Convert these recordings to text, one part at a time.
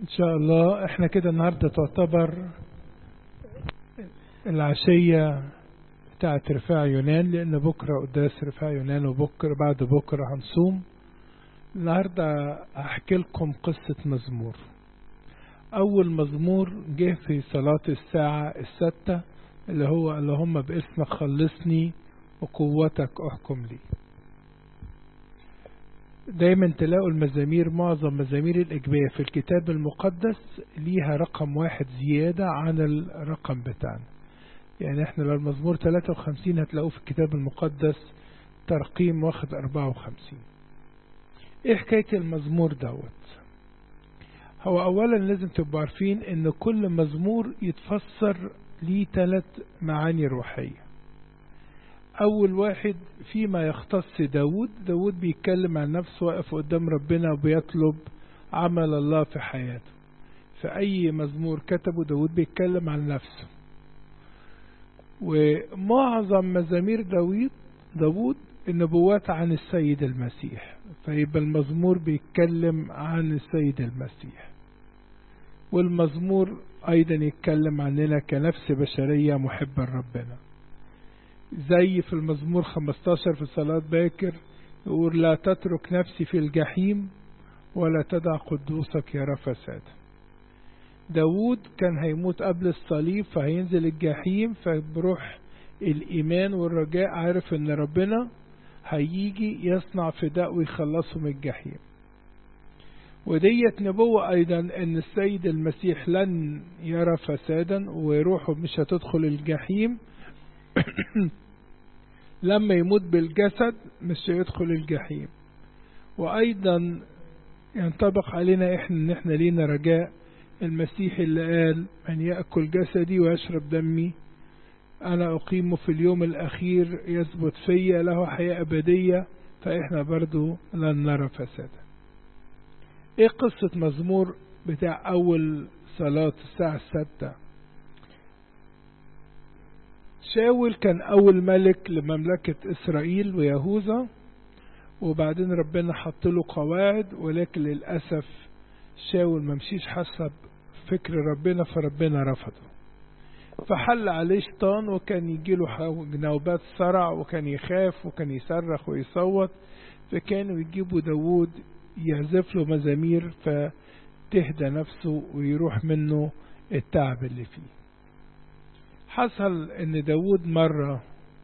ان شاء الله احنا كده النهاردة تعتبر العشية بتاعت رفاع يونان لان بكرة قداس رفاع يونان وبكرة بعد بكرة هنصوم النهاردة هحكي لكم قصة مزمور اول مزمور جه في صلاة الساعة الستة اللي هو اللهم باسمك خلصني وقوتك احكم لي دايما تلاقوا المزامير معظم مزامير الإجبية في الكتاب المقدس ليها رقم واحد زيادة عن الرقم بتاعنا يعني احنا لو المزمور 53 هتلاقوه في الكتاب المقدس ترقيم واخد 54 ايه حكاية المزمور دوت هو اولا لازم تبقوا عارفين ان كل مزمور يتفسر ليه ثلاث معاني روحيه أول واحد فيما يختص داود داود بيتكلم عن نفسه واقف قدام ربنا وبيطلب عمل الله في حياته فأي مزمور كتبه داود بيتكلم عن نفسه ومعظم مزامير داود داود النبوات عن السيد المسيح فيبقى المزمور بيتكلم عن السيد المسيح والمزمور أيضا يتكلم عننا كنفس بشرية محبة لربنا زي في المزمور 15 في صلاة باكر يقول لا تترك نفسي في الجحيم ولا تدع قدوسك يرى فساد داود كان هيموت قبل الصليب فهينزل الجحيم فبروح الإيمان والرجاء عارف ان ربنا هيجي يصنع فداء ويخلصه من الجحيم وديت نبوة أيضا أن السيد المسيح لن يرى فسادا وروحه مش هتدخل الجحيم لما يموت بالجسد مش هيدخل الجحيم وأيضا ينطبق علينا إحنا إن إحنا لينا رجاء المسيح اللي قال من يأكل جسدي ويشرب دمي أنا أقيمه في اليوم الأخير يثبت فيا له حياة أبدية فإحنا برضو لن نرى فسادا إيه قصة مزمور بتاع أول صلاة الساعة الستة شاول كان أول ملك لمملكة إسرائيل ويهوذا وبعدين ربنا حط له قواعد ولكن للأسف شاول ممشيش حسب فكر ربنا فربنا رفضه فحل عليه شيطان وكان يجيله نوبات صرع وكان يخاف وكان يصرخ ويصوت فكانوا يجيبوا داوود يعزف له مزامير فتهدى نفسه ويروح منه التعب اللي فيه حصل ان داود مرة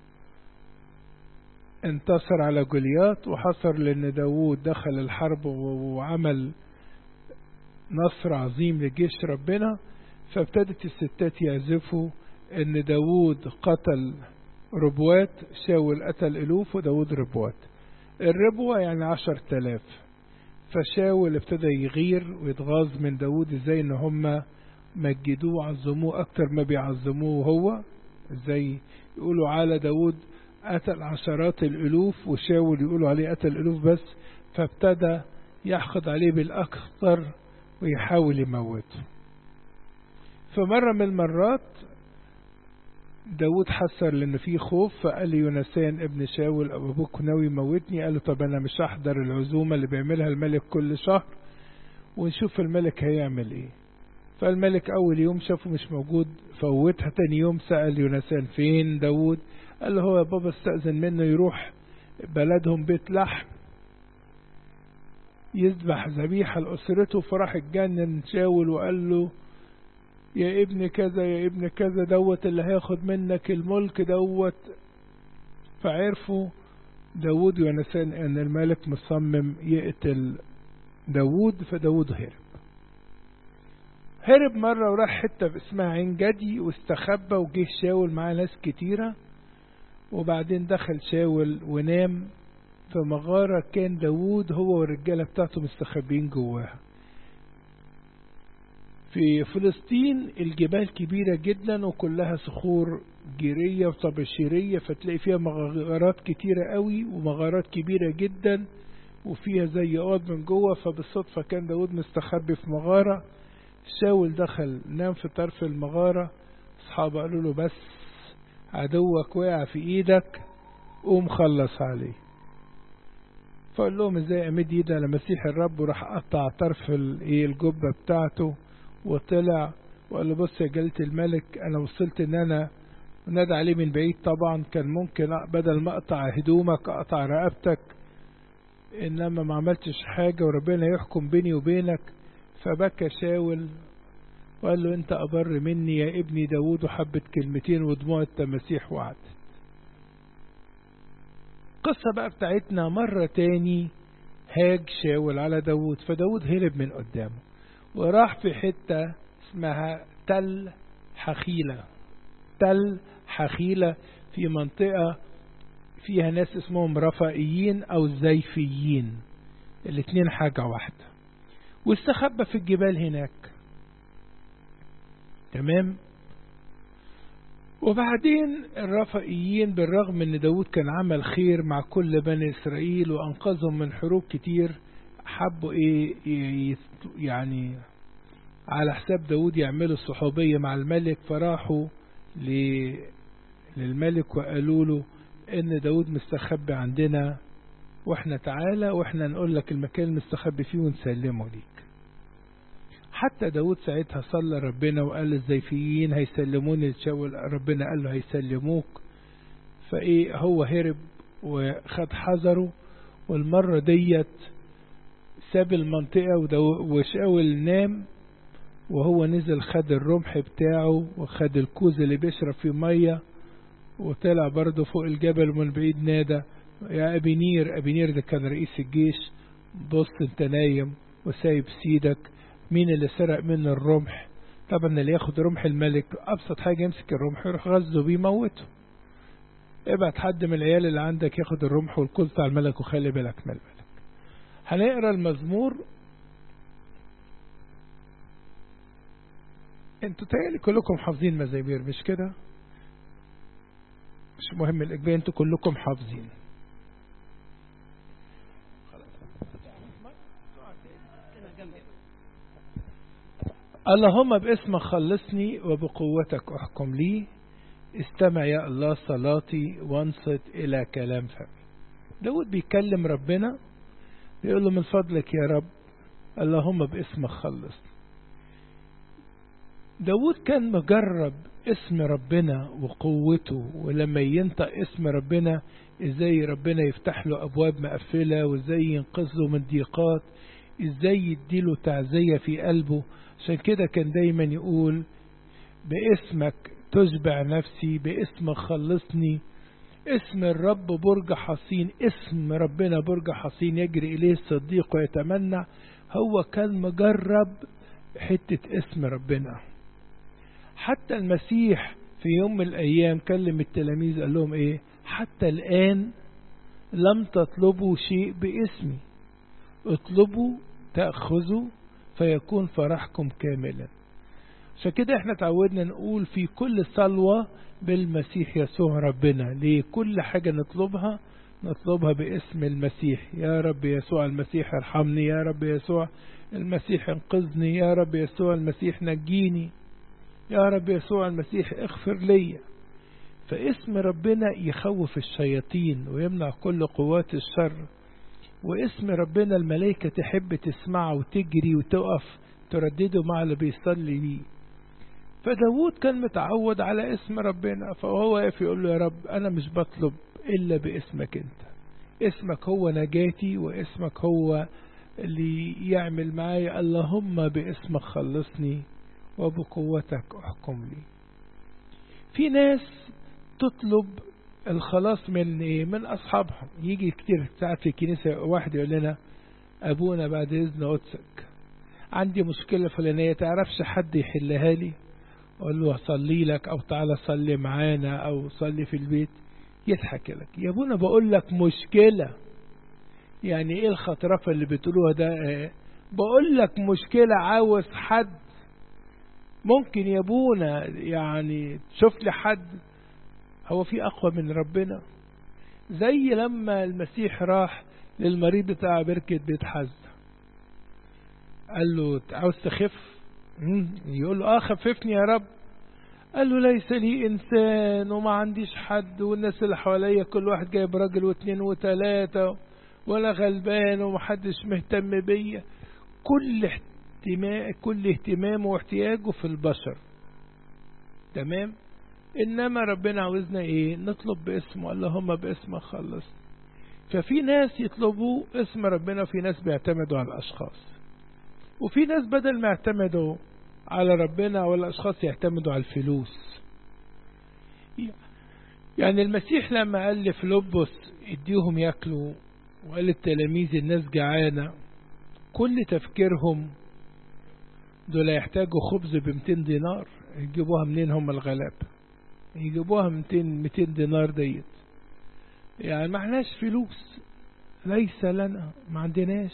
انتصر على جوليات وحصل لان داود دخل الحرب وعمل نصر عظيم لجيش ربنا فابتدت الستات يعزفوا ان داود قتل ربوات شاول قتل الوف وداود ربوات الربوة يعني عشر تلاف فشاول ابتدى يغير ويتغاظ من داود ازاي ان هم مجدوه وعظموه أكتر ما بيعظموه هو زي يقولوا على داود قتل عشرات الألوف وشاول يقولوا عليه قتل الألوف بس فابتدى يحقد عليه بالأكثر ويحاول يموته فمرة من المرات داود حسر لأن فيه خوف فقال لي يونسان ابن شاول أو أبوك ناوي يموتني قال له طب أنا مش هحضر العزومة اللي بيعملها الملك كل شهر ونشوف الملك هيعمل ايه فالملك أول يوم شافه مش موجود فوتها تاني يوم سأل يونسان فين داود قال له هو يا بابا استأذن منه يروح بلدهم بيت لحم يذبح ذبيحة لأسرته فراح اتجنن شاول وقال له يا ابن كذا يا ابن كذا دوت اللي هياخد منك الملك دوت فعرفوا داود ويونسان ان الملك مصمم يقتل داود فداود هرب هرب مرة وراح حتة اسمها عين جدي واستخبى وجه شاول معاه ناس كتيرة وبعدين دخل شاول ونام في مغارة كان داوود هو والرجالة بتاعته مستخبين جواها في فلسطين الجبال كبيرة جدا وكلها صخور جيرية وطبشيرية فتلاقي فيها مغارات كتيرة قوي ومغارات كبيرة جدا وفيها زي اوض من جوه فبالصدفة كان داود مستخبي في مغارة شاول دخل نام في طرف المغارة اصحابه قالوا له بس عدوك وقع في ايدك قوم خلص عليه فقال لهم ازاي امد ايدي على مسيح الرب وراح قطع طرف الايه الجبه بتاعته وطلع وقال له بص يا جلالة الملك انا وصلت ان انا نادى عليه من بعيد طبعا كان ممكن بدل ما اقطع هدومك اقطع رقبتك انما ما عملتش حاجة وربنا يحكم بيني وبينك فبكى شاول وقال له انت ابر مني يا ابني داود وحبت كلمتين ودموع التماسيح وعد القصة بقى بتاعتنا مرة تاني هاج شاول على داود فداود هرب من قدامه وراح في حتة اسمها تل حخيلة تل حخيلة في منطقة فيها ناس اسمهم رفائيين او زيفيين الاتنين حاجة واحدة واستخبى في الجبال هناك تمام وبعدين الرفائيين بالرغم ان داود كان عمل خير مع كل بني اسرائيل وانقذهم من حروب كتير حبوا ايه يعني على حساب داود يعملوا الصحوبية مع الملك فراحوا للملك وقالوا له ان داود مستخبي عندنا واحنا تعالى واحنا نقول لك المكان المستخبي فيه ونسلمه ليك حتى داود ساعتها صلى ربنا وقال الزيفيين هيسلموني لشاول ربنا قال له هيسلموك فايه هو هرب وخد حذره والمرة ديت ساب المنطقة وشاول نام وهو نزل خد الرمح بتاعه وخد الكوز اللي بيشرب فيه مية وطلع برضه فوق الجبل من بعيد نادى يا أبينير أبينير ده كان رئيس الجيش بص انت نايم وسايب سيدك مين اللي سرق منه الرمح طبعا اللي ياخد رمح الملك أبسط حاجة يمسك الرمح يروح غزه بيه موته ابعت حد من العيال اللي عندك ياخد الرمح والكل بتاع الملك وخلي بالك من الملك هنقرا المزمور انتوا تهيألي كلكم حافظين مزامير مش كده مش مهم الإجابة انتوا كلكم حافظين اللهم باسمك خلصني وبقوتك احكم لي استمع يا الله صلاتي وانصت إلى كلام فمي داود بيكلم ربنا بيقول له من فضلك يا رب اللهم باسمك خلصني داود كان مجرب اسم ربنا وقوته ولما ينطق اسم ربنا ازاي ربنا يفتح له ابواب مقفلة وازاي ينقذه من ضيقات ازاي يديله تعزية في قلبه عشان كده كان دايما يقول باسمك تشبع نفسي باسمك خلصني اسم الرب برج حصين اسم ربنا برج حصين يجري إليه الصديق ويتمنى هو كان مجرب حتة اسم ربنا حتى المسيح في يوم من الأيام كلم التلاميذ قال لهم إيه حتى الآن لم تطلبوا شيء باسمي اطلبوا تأخذوا فيكون فرحكم كاملا عشان كده احنا تعودنا نقول في كل صلوة بالمسيح يسوع ربنا ليه كل حاجة نطلبها نطلبها باسم المسيح يا رب يسوع المسيح ارحمني يا رب يسوع المسيح انقذني يا رب يسوع المسيح نجيني يا رب يسوع المسيح اغفر لي فاسم ربنا يخوف الشياطين ويمنع كل قوات الشر واسم ربنا الملائكة تحب تسمعه وتجري وتقف تردده مع اللي بيصلي بيه فداود كان متعود على اسم ربنا فهو واقف يقول له يا رب أنا مش بطلب إلا باسمك أنت اسمك هو نجاتي واسمك هو اللي يعمل معايا اللهم باسمك خلصني وبقوتك احكم لي في ناس تطلب الخلاص من ايه من اصحابهم يجي كتير ساعات في الكنيسة واحد يقول لنا ابونا بعد اذن قدسك عندي مشكلة فلانية تعرفش حد يحلها لي اقول له صلي لك او تعالى صلي معانا او صلي في البيت يضحك لك يا ابونا بقول لك مشكلة يعني ايه الخطرفة اللي بتقولوها ده ايه بقول لك مشكلة عاوز حد ممكن يا ابونا يعني تشوف لي حد هو في اقوى من ربنا زي لما المسيح راح للمريض بتاع بركة بيت حزة قال له عاوز تخف يقول له اه خففني يا رب قال له ليس لي انسان وما عنديش حد والناس اللي حواليا كل واحد جايب راجل واثنين وثلاثة ولا غلبان ومحدش مهتم بيا كل اهتمام كل اهتمامه واحتياجه في البشر تمام انما ربنا عاوزنا ايه نطلب باسمه اللهم باسمك خلص ففي ناس يطلبوا اسم ربنا وفي ناس بيعتمدوا على الاشخاص وفي ناس بدل ما يعتمدوا على ربنا ولا الاشخاص يعتمدوا على الفلوس يعني المسيح لما قال لفلوبوس اديهم ياكلوا وقال للتلاميذ الناس جعانة كل تفكيرهم دول يحتاجوا خبز ب 200 دينار يجيبوها منين هم الغلاب يجيبوها 200 200 دينار ديت يعني معناش فلوس ليس لنا ما عندناش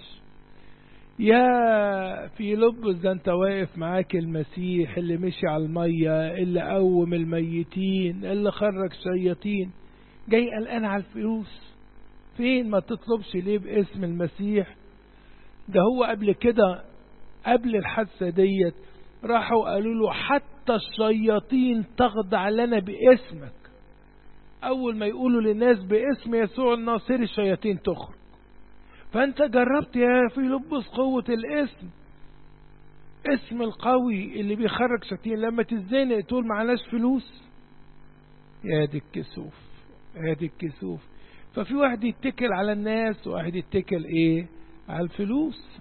يا في لبس ده انت واقف معاك المسيح اللي مشي على المية اللي قوم الميتين اللي خرج شياطين جاي قلقان على الفلوس فين ما تطلبش ليه باسم المسيح ده هو قبل كده قبل الحادثة ديت راحوا قالوا له حتى الشياطين تخضع لنا باسمك أول ما يقولوا للناس باسم يسوع الناصري الشياطين تخرج فأنت جربت يا فيلبس قوة الاسم اسم القوي اللي بيخرج شياطين لما تزنق تقول معناش فلوس يا دي الكسوف يا دي الكسوف ففي واحد يتكل على الناس وواحد يتكل ايه على الفلوس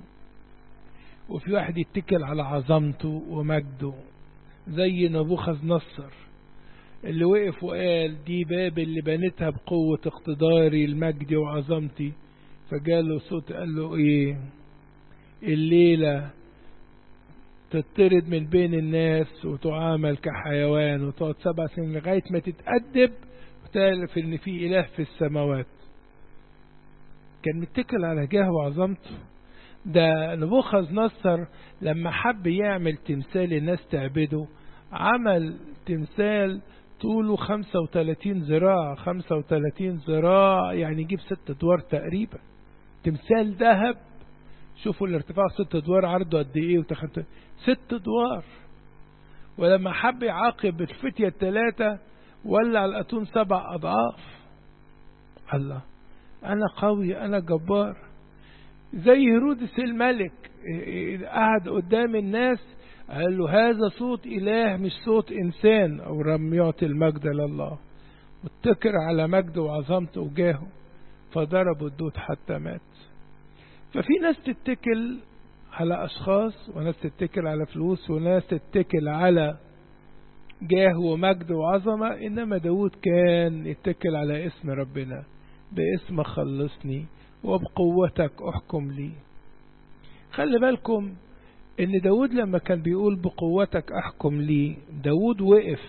وفي واحد يتكل على عظمته ومجده زي نبوخذ نصر اللي وقف وقال دي باب اللي بنيتها بقوة اقتداري المجد وعظمتي فجاله صوت قال له ايه الليلة تطرد من بين الناس وتعامل كحيوان وتقعد سبع سنين لغاية ما تتأدب وتعرف ان في اله في السماوات كان متكل على جاه وعظمته ده نبوخذ نصر لما حب يعمل تمثال الناس تعبده عمل تمثال طوله 35 ذراع 35 ذراع يعني يجيب ست ادوار تقريبا تمثال ذهب شوفوا الارتفاع ست ادوار عرضه قد ايه وتخت ست ادوار ولما حب يعاقب الفتية الثلاثة ولع الاتون سبع اضعاف الله انا قوي انا جبار زي هيرودس الملك قعد قدام الناس قال له هذا صوت إله مش صوت إنسان أو رم يعطي المجد لله متكر على مجده وعظمته وجاهه فضربوا الدود حتى مات ففي ناس تتكل على أشخاص وناس تتكل على فلوس وناس تتكل على جاه ومجد وعظمة إنما داود كان يتكل على اسم ربنا باسم خلصني وبقوتك احكم لي خلي بالكم ان داود لما كان بيقول بقوتك احكم لي داود وقف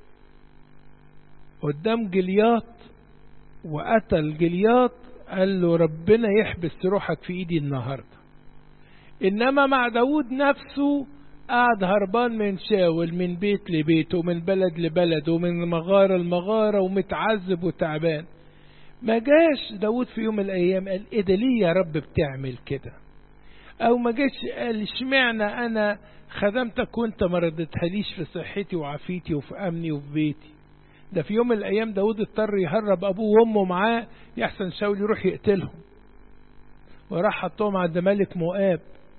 قدام جلياط وقتل جلياط قال له ربنا يحبس روحك في ايدي النهاردة انما مع داود نفسه قعد هربان من شاول من بيت لبيت ومن بلد لبلد ومن مغارة لمغارة ومتعذب وتعبان ما جاش داود في يوم من الايام قال ايه ده ليه يا رب بتعمل كده او ما جاش قال اشمعنى انا خدمتك وانت ما ردتهاليش في صحتي وعافيتي وفي امني وفي بيتي ده في يوم من الايام داود اضطر يهرب ابوه وامه معاه يحسن شاول يروح يقتلهم وراح حطهم عند ملك مؤاب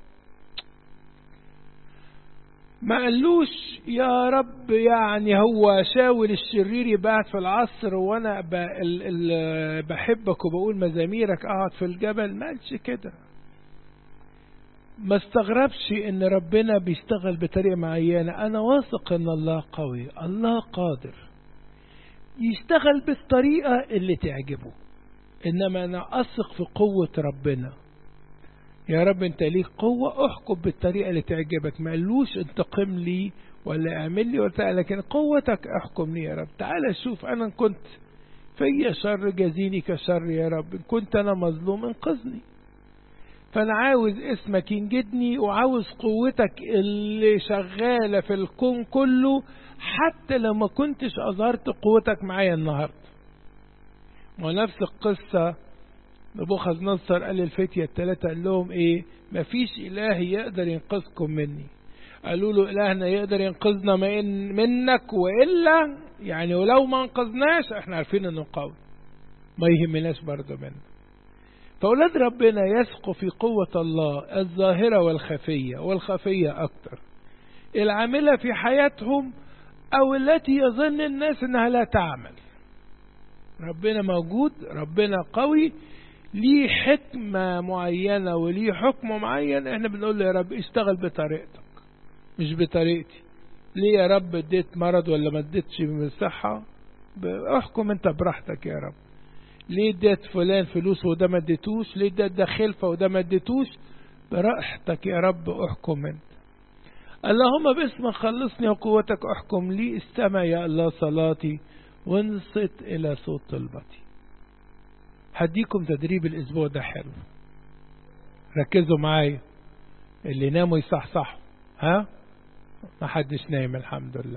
ما قالوش يا رب يعني هو شاول الشرير يبعت في العصر وانا بحبك وبقول مزاميرك اقعد في الجبل ما قالش كده ما استغربش ان ربنا بيشتغل بطريقة معينة انا واثق ان الله قوي الله قادر يشتغل بالطريقة اللي تعجبه انما انا اثق في قوة ربنا يا رب انت ليك قوة احكم بالطريقة اللي تعجبك ما قالوش انتقم لي ولا اعمل لي ولا لكن قوتك احكم لي يا رب تعالى شوف انا كنت في شر جزيني كشر يا رب كنت انا مظلوم انقذني فانا عاوز اسمك ينجدني وعاوز قوتك اللي شغالة في الكون كله حتى لو ما كنتش اظهرت قوتك معايا النهاردة ونفس القصة نبوخذ نصر قال للفتية الثلاثة قال لهم ايه مفيش اله يقدر ينقذكم مني قالوا له الهنا يقدر ينقذنا من منك والا يعني ولو ما انقذناش احنا عارفين انه قوي ما يهمناش برضه منه فأولاد ربنا يثقوا في قوة الله الظاهرة والخفية والخفية أكتر العاملة في حياتهم أو التي يظن الناس أنها لا تعمل ربنا موجود ربنا قوي ليه حكمة معينة وليه حكم معين احنا بنقول له يا رب اشتغل بطريقتك مش بطريقتي ليه يا رب اديت مرض ولا ما اديتش من صحة احكم انت براحتك يا رب ليه اديت فلان فلوس وده ما اديتوش ليه اديت ده خلفة وده ما اديتوش براحتك يا رب احكم انت اللهم باسمك خلصني وقوتك احكم لي استمع يا الله صلاتي وانصت الى صوت طلبتي هديكم تدريب الاسبوع ده حلو ركزوا معايا اللي ناموا يصحصحوا ها ما حدش نايم الحمد لله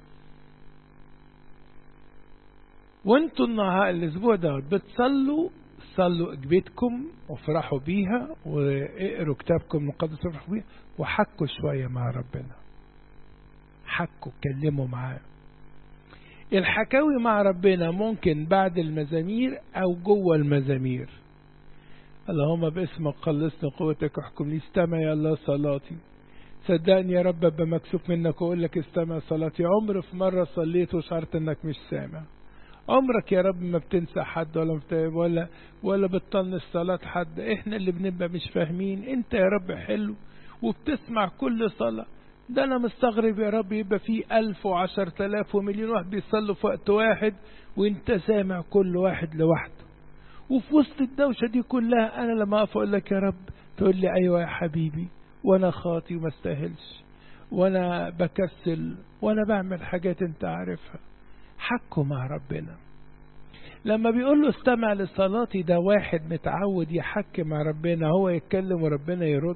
وانتوا النهار الاسبوع ده بتصلوا صلوا بيتكم وافرحوا بيها واقروا كتابكم المقدس وافرحوا بيها وحكوا شوية مع ربنا حكوا اتكلموا معاه الحكاوي مع ربنا ممكن بعد المزامير او جوه المزامير اللهم باسمك خلصني قوتك احكم لي استمع يا الله صلاتي صدقني يا رب ابقى مكسوف منك واقول لك استمع صلاتي عمر في مرة صليت وشعرت انك مش سامع عمرك يا رب ما بتنسى حد ولا مت... ولا ولا بتطنش صلاة حد احنا اللي بنبقى مش فاهمين انت يا رب حلو وبتسمع كل صلاة ده انا مستغرب يا رب يبقى في الف وعشر تلاف ومليون واحد بيصلوا في وقت واحد وانت سامع كل واحد لوحده وفي وسط الدوشة دي كلها انا لما اقف اقول لك يا رب تقول لي ايوه يا حبيبي وانا خاطي وما استاهلش وانا بكسل وانا بعمل حاجات انت عارفها حكوا مع ربنا لما بيقول له استمع لصلاتي ده واحد متعود يحكي مع ربنا هو يتكلم وربنا يرد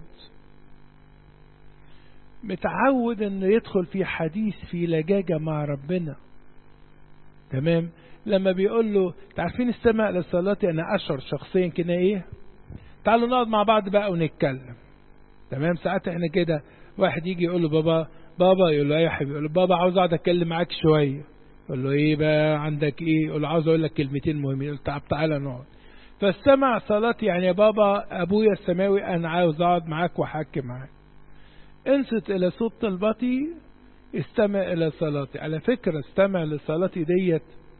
متعود انه يدخل في حديث في لجاجة مع ربنا تمام لما بيقول له تعرفين استمع لصلاتي انا اشعر شخصيا كده ايه تعالوا نقعد مع بعض بقى ونتكلم تمام ساعات احنا كده واحد يجي يقول له بابا بابا يقول له ايه يا حبيبي يقول له بابا عاوز اقعد اتكلم معاك شويه يقول له ايه بقى عندك ايه يقول له عاوز اقول لك كلمتين مهمين يقول تعال تعالى نقعد فاستمع صلاتي يعني يا بابا ابويا السماوي انا عاوز اقعد معاك واحكي معاك انصت الى صوت طلبتي استمع الى صلاتي على فكرة استمع لصلاتي ديت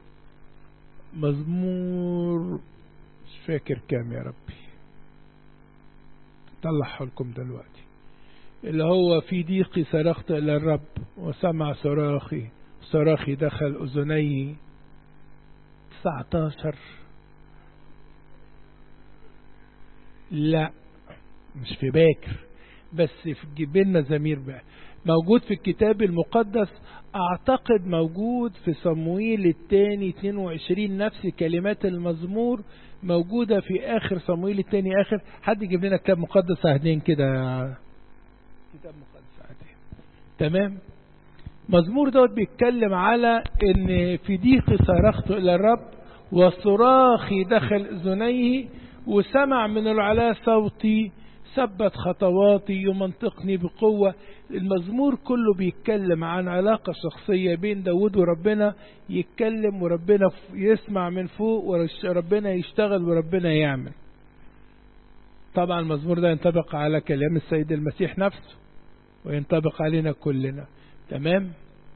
مزمور مش فاكر كام يا ربي طلعه لكم دلوقتي اللي هو في ضيقي صرخت الى الرب وسمع صراخي صراخي دخل اذني 19 لا مش في باكر بس في بين مزامير بقى موجود في الكتاب المقدس اعتقد موجود في صمويل الثاني 22 نفس كلمات المزمور موجودة في اخر صمويل الثاني اخر حد يجيب لنا كتاب مقدس عهدين كده كتاب مقدس عهدين تمام مزمور دوت بيتكلم على ان في ضيق صرخت الى الرب وصراخي دخل اذنيه وسمع من العلا صوتي ثبت خطواتي يمنطقني بقوة المزمور كله بيتكلم عن علاقة شخصية بين داود وربنا يتكلم وربنا يسمع من فوق وربنا يشتغل وربنا يعمل طبعا المزمور ده ينطبق على كلام السيد المسيح نفسه وينطبق علينا كلنا تمام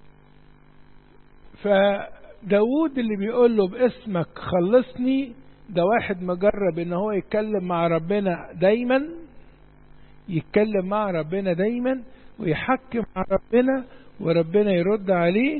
فداود اللي بيقول له باسمك خلصني ده واحد مجرب ان هو يتكلم مع ربنا دايما يتكلم مع ربنا دايما ويحكم مع ربنا وربنا يرد عليه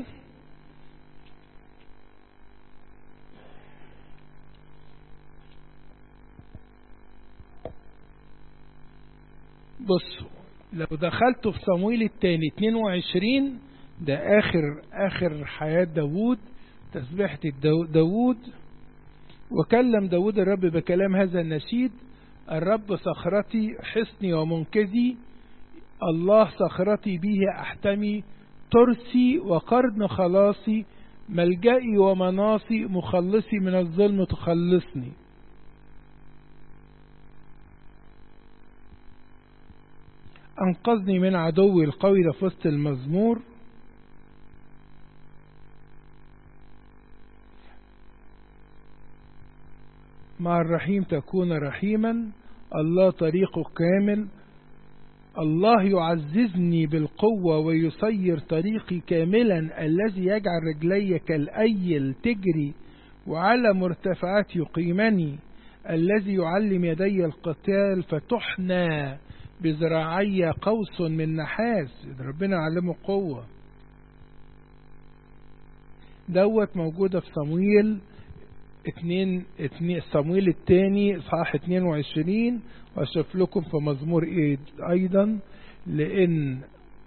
بصوا لو دخلتوا في صمويل الثاني 22 ده آخر آخر حياة داوود تسبيحة داوود وكلم داود الرب بكلام هذا النشيد الرب صخرتي حصني ومنقذي الله صخرتي به أحتمي ترسي وقرن خلاصي ملجئي ومناصي مخلصي من الظلم تخلصني أنقذني من عدوي القوي ده في وسط المزمور مع الرحيم تكون رحيما الله طريقه كامل الله يعززني بالقوة ويسير طريقي كاملا الذي يجعل رجلي كالأيل تجري وعلى مرتفعات يقيمني الذي يعلم يدي القتال فتحنى بذراعي قوس من نحاس ربنا علمه قوة دوت موجودة في صمويل اتنين اتنين صمويل الثاني اصحاح 22 واشوف لكم في مزمور ايه ايضا لان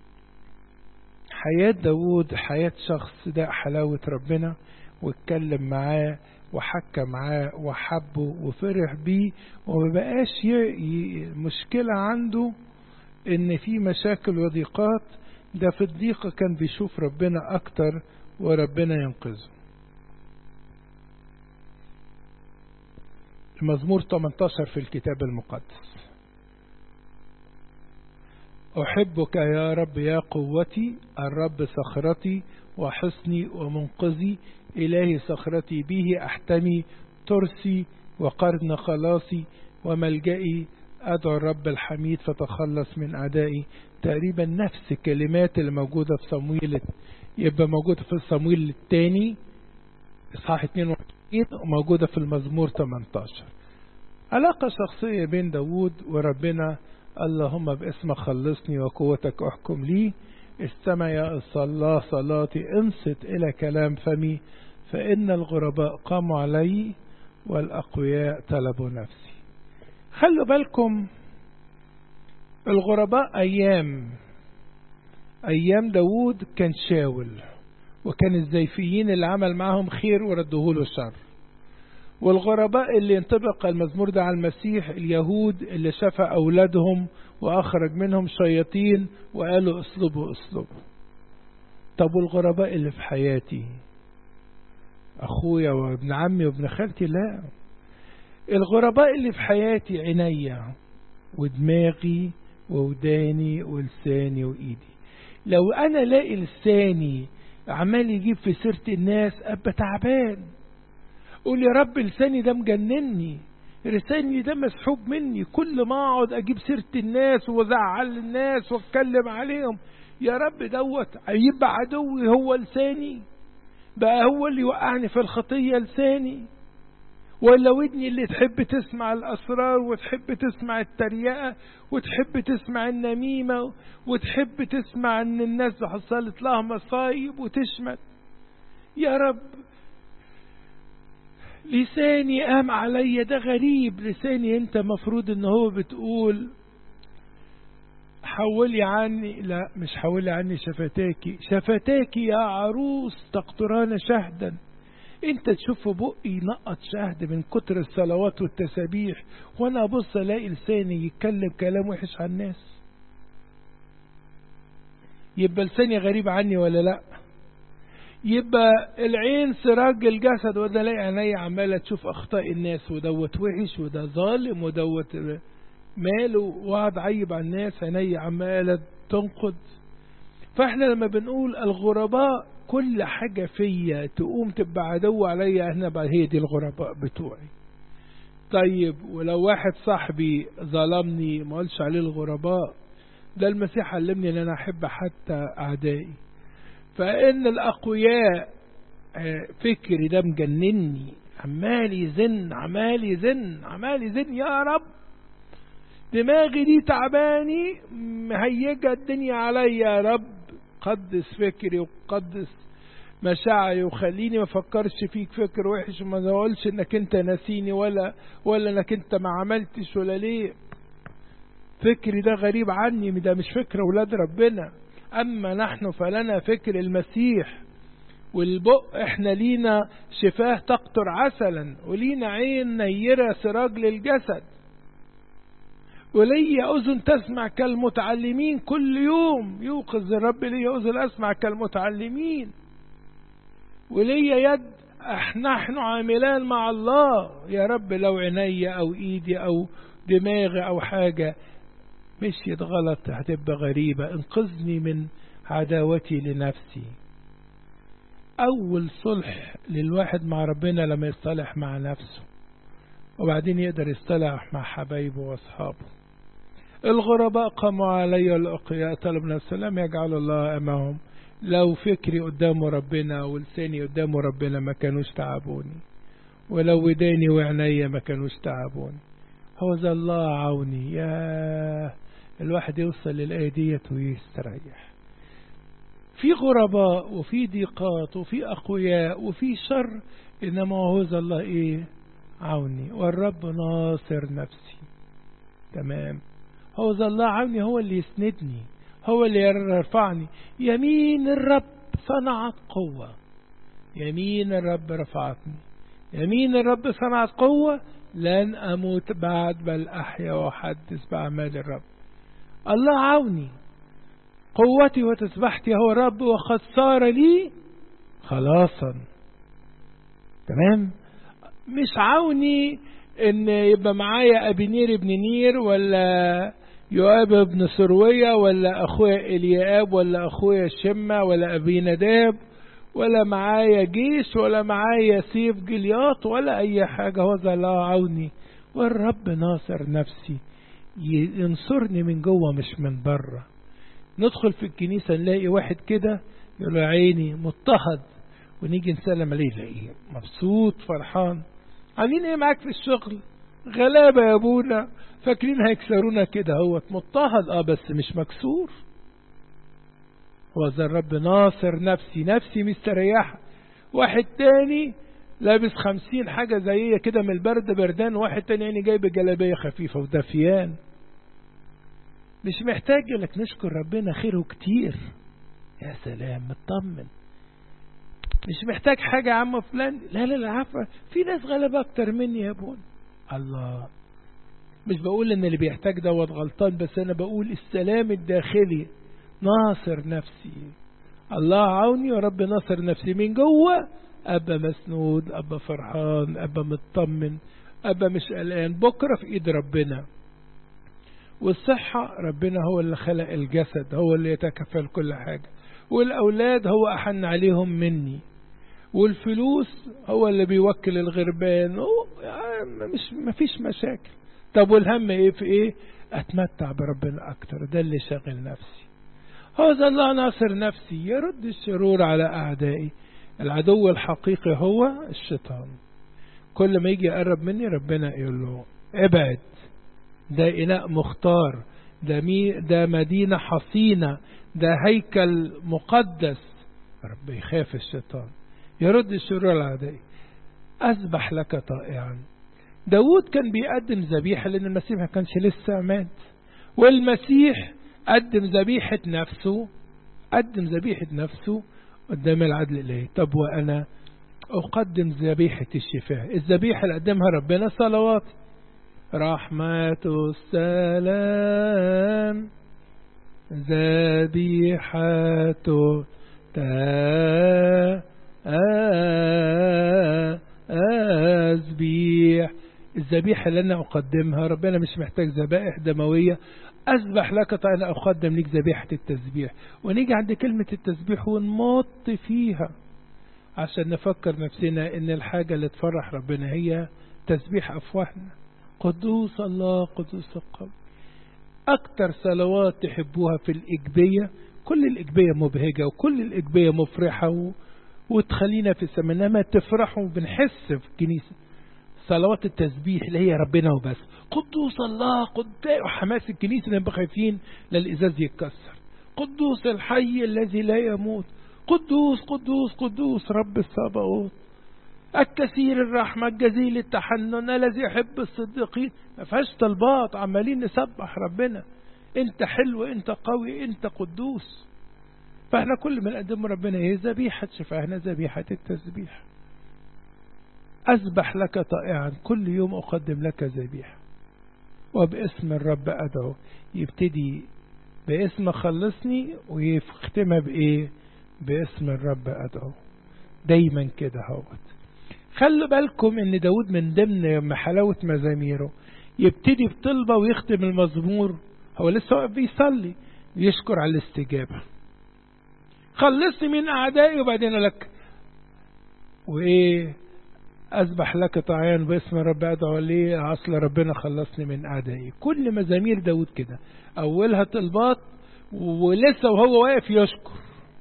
حياة داود حياة شخص ده حلاوة ربنا واتكلم معاه وحكى معاه وحبه وفرح بيه ومبقاش مشكلة عنده ان في مشاكل وضيقات ده في الضيقة كان بيشوف ربنا اكتر وربنا ينقذه المزمور 18 في الكتاب المقدس أحبك يا رب يا قوتي الرب صخرتي وحصني ومنقذي إلهي صخرتي به أحتمي ترسي وقرن خلاصي وملجئي أدعو الرب الحميد فتخلص من أعدائي تقريبا نفس الكلمات اللي موجودة في صمويل يبقى موجودة في صمويل الثاني إصحاح 22 وموجودة في المزمور 18 علاقة شخصية بين داود وربنا اللهم باسمك خلصني وقوتك احكم لي استمع يا الله صلاتي انصت إلى كلام فمي فإن الغرباء قاموا علي والأقوياء طلبوا نفسي خلوا بالكم الغرباء أيام أيام داود كان شاول وكان الزيفيين اللي عمل معهم خير وردوه له شر والغرباء اللي ينطبق المزمور ده على المسيح اليهود اللي شفى أولادهم وأخرج منهم شياطين وقالوا اصلبوا اصلبوا طب والغرباء اللي في حياتي أخويا وابن عمي وابن خالتي لا الغرباء اللي في حياتي عينيا ودماغي ووداني ولساني وإيدي لو أنا لاقي لساني عمال يجيب في سيرة الناس أبقى تعبان قول يا رب لساني ده مجنني لساني ده مسحوب مني كل ما اقعد اجيب سيرة الناس وازعل الناس واتكلم عليهم يا رب دوت يبقى عدوي هو لساني بقى هو اللي يوقعني في الخطية لساني ولا ودني اللي تحب تسمع الأسرار وتحب تسمع التريقة وتحب تسمع النميمة وتحب تسمع ان الناس حصلت لها مصايب وتشمت يا رب لساني قام عليا ده غريب لساني انت مفروض ان هو بتقول حولي عني لا مش حولي عني شفتاكي شفتاكي يا عروس تقطران شهدا انت تشوف بقي نقط شهد من كتر الصلوات والتسابيح وانا ابص الاقي لساني يتكلم كلام وحش عن الناس يبقى لساني غريب عني ولا لا يبقى العين سراج الجسد وده الاقي عينيا عماله تشوف اخطاء الناس ودوت وحش وده ظالم ودوت ماله وقعد عيب على الناس عينيا عماله تنقد فاحنا لما بنقول الغرباء كل حاجة فيا تقوم تبقى عدو عليا احنا بقى هي دي الغرباء بتوعي طيب ولو واحد صاحبي ظلمني ما قالش عليه الغرباء ده المسيح علمني ان انا احب حتى اعدائي فان الاقوياء فكري ده مجنني عمال يزن عمال يزن عمال يزن يا رب دماغي دي تعباني مهيجة الدنيا عليا يا رب قدس فكري وقدس مشاعري وخليني ما افكرش فيك فكر وحش وما اقولش انك انت ناسيني ولا ولا انك انت ما عملتش ولا ليه فكري ده غريب عني ده مش فكر اولاد ربنا اما نحن فلنا فكر المسيح والبق احنا لينا شفاه تقطر عسلا ولينا عين نيرة سراج للجسد ولي أذن تسمع كالمتعلمين كل يوم يوقظ الرب لي أذن أسمع كالمتعلمين ولي يد نحن عاملان مع الله يا رب لو عيني أو إيدي أو دماغي أو حاجة مشيت غلط هتبقى غريبة انقذني من عداوتي لنفسي أول صلح للواحد مع ربنا لما يصطلح مع نفسه وبعدين يقدر يصطلح مع حبايبه واصحابه الغرباء قاموا علي الأقياء طلبنا السلام يجعل الله أمامهم لو فكري قدامه ربنا ولساني قدامه ربنا ما كانوش تعبوني ولو وداني وعيني ما كانوش تعبوني هو ذا الله عوني يا الواحد يوصل للآية ديت ويستريح في غرباء وفي ضيقات وفي أقوياء وفي شر إنما هو ذا الله إيه عوني والرب ناصر نفسي تمام هو ذا الله عوني هو اللي يسندني هو اللي يرفعني يمين الرب صنعت قوة يمين الرب رفعتني يمين الرب صنعت قوة لن أموت بعد بل أحيا وأحدث بأعمال الرب الله عوني قوتي وتسبحتي هو الرب وقد صار لي خلاصا تمام مش عوني ان يبقى معايا ابنير ابن نير ولا يؤاب ابن سروية ولا اخويا الياب ولا اخويا الشمة ولا ابي نداب ولا معايا جيش ولا معايا سيف جلياط ولا اي حاجة هو ذا لا عوني والرب ناصر نفسي ينصرني من جوه مش من بره ندخل في الكنيسة نلاقي واحد كده يقول له عيني مضطهد ونيجي نسلم عليه نلاقيه مبسوط فرحان عاملين ايه معاك في الشغل غلابة يا ابونا فاكرين هيكسرونا كده هو مضطهد اه بس مش مكسور هو ذا الرب ناصر نفسي نفسي مستريحة واحد تاني لابس خمسين حاجة زيية كده من البرد بردان واحد تاني يعني جايب جلابية خفيفة ودفيان مش محتاج لك نشكر ربنا خيره كتير يا سلام مطمن مش محتاج حاجة يا عم فلان لا لا لا عفوا في ناس غلبة أكتر مني يا ابون الله مش بقول ان اللي بيحتاج دوت غلطان بس انا بقول السلام الداخلي ناصر نفسي الله عوني ورب ناصر نفسي من جوه ابقى مسنود ابقى فرحان ابقى مطمن ابقى مش قلقان بكره في ايد ربنا والصحة ربنا هو اللي خلق الجسد هو اللي يتكفل كل حاجة والأولاد هو أحن عليهم مني والفلوس هو اللي بيوكل الغربان هو يعني مش مفيش مشاكل طب والهم ايه في ايه اتمتع بربنا اكتر ده اللي شاغل نفسي هذا الله ناصر نفسي يرد الشرور على اعدائي العدو الحقيقي هو الشيطان كل ما يجي يقرب مني ربنا يقول له ابعد ده إناء مختار ده, مي ده مدينة حصينة ده هيكل مقدس رب يخاف الشيطان يرد الشرور العدائي أذبح لك طائعا داود كان بيقدم ذبيحة لأن المسيح ما كانش لسه مات والمسيح قدم ذبيحة نفسه قدم ذبيحة نفسه قدام العدل إليه طب وأنا أقدم ذبيحة الشفاء الذبيحة اللي قدمها ربنا صلواتي رحمة السلام ذبيحة تسبيح الذبيحة اللي أنا أقدمها ربنا مش محتاج ذبائح دموية أذبح لك أنا أقدم لك ذبيحة التسبيح ونيجي عند كلمة التسبيح ونمط فيها عشان نفكر نفسنا إن الحاجة اللي تفرح ربنا هي تسبيح أفواهنا قدوس الله قدوس القلب أكتر صلوات تحبوها في الإجبية كل الإجبية مبهجة وكل الإجبية مفرحة و... وتخلينا في السماء إنما تفرحوا بنحس في الكنيسة صلوات التسبيح اللي هي ربنا وبس قدوس الله قدوس وحماس الكنيسة نبقى خايفين للإزاز يتكسر قدوس الحي الذي لا يموت قدوس قدوس قدوس رب السبعوت الكثير الرحمة الجزيل التحنن الذي يحب الصديقين ما فيهاش طلبات عمالين نسبح ربنا انت حلو انت قوي انت قدوس فاحنا كل ما نقدم ربنا هي ذبيحة شفاهنا ذبيحة التسبيح أذبح لك طائعا كل يوم أقدم لك ذبيحة وباسم الرب أدعو يبتدي باسم خلصني ويختمها بإيه باسم الرب أدعو دايما كده هوت خلوا بالكم ان داود من ضمن حلاوة مزاميره يبتدي بطلبة ويختم المزمور هو لسه واقف بيصلي يشكر على الاستجابة خلصني من أعدائي وبعدين لك وإيه أسبح لك طعيان باسم رب أدعو لي أصل ربنا خلصني من أعدائي كل مزامير داود كده أولها طلبات ولسه وهو واقف يشكر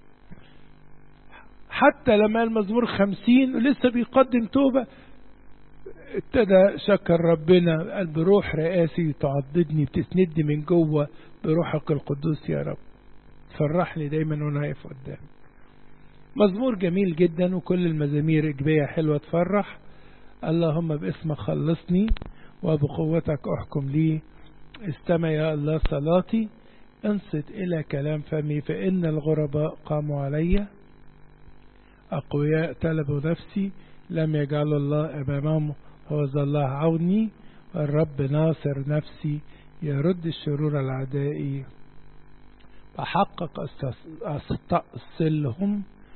حتى لما المزمور خمسين ولسه بيقدم توبة ابتدى شكر ربنا قال بروح رئاسي تعضدني بتسندني من جوه بروحك القدوس يا رب فرحني دايما وانا واقف قدام مزمور جميل جدا وكل المزامير إجبية حلوة تفرح اللهم باسمك خلصني وبقوتك أحكم لي استمع يا الله صلاتي انصت إلى كلام فمي فإن الغرباء قاموا علي أقوياء طلبوا نفسي لم يجعل الله أمامهم هو الله عوني الرب ناصر نفسي يرد الشرور الأعداء بحقق أستأصلهم